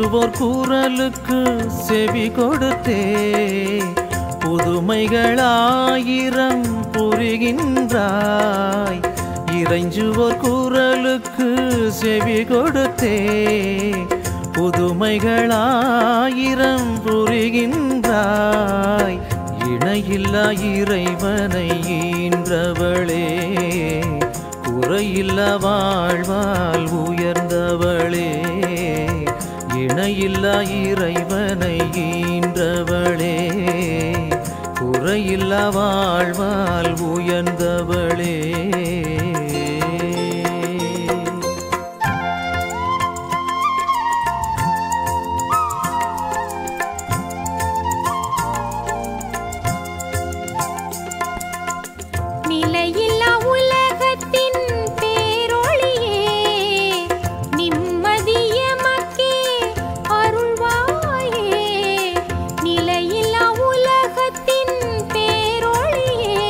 இறைஞ்சுவோர் குரலுக்கு செவி கொடுத்தே புதுமைகளாயிரம் புரிகின்றாய் இறைஞ்சுவோர் குரலுக்கு செவி கொடுத்தே புதுமைகளாயிரம் புரிகின்றாய் இணையில்லா இறைவனை ஈன்றவளே குறையில்ல வாழ்வால் உயர்ந்தவளே இணையில்லா இறைவனை ஈன்றவளே குறையில்ல வாழ்வால் உயர்ந்தவளே நிலையில்லா உலகத்தின் பேரொளியே நிம்மதியமக்கே அருள்வாயே நிலையில்லா உலகத்தின் பேரொளியே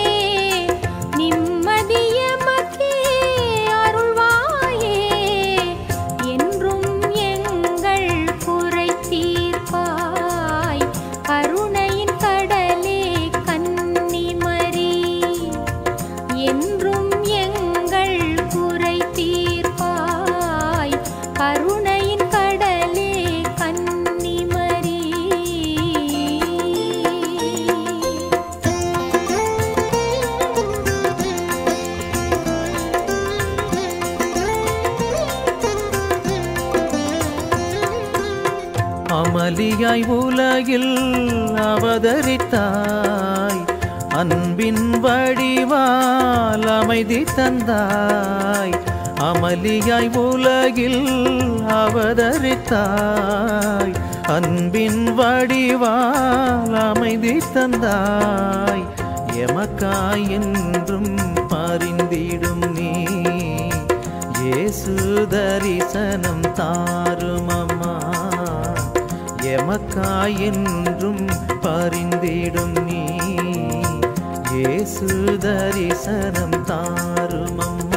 நிம்மதியமக்கே அருள்வாயே என்றும் எங்கள் குறை தீர்ப்பாய் கருணையின் கடலே கன்னிமரி என்றும் எங்கள் குறை தீர்ப்பாய் கருணையின் கடலே கன்னிமரி அமளியாய் உலகில் அவதரித்தாய் அன்பின் வடிவால் அமைதி தந்தாய் அமளியாய் உலகில் அவதரித்தாய் அன்பின் வடிவால் அமைதி தந்தாய் எமக்காய் என்றும் பரிந்திடும் நீ இயேசு தரிசனம் தாரும் அம்மா எமக்காய் என்றும் பரிந்திடும் நீ இயேசு தரிசனம் தாரும் அம்மா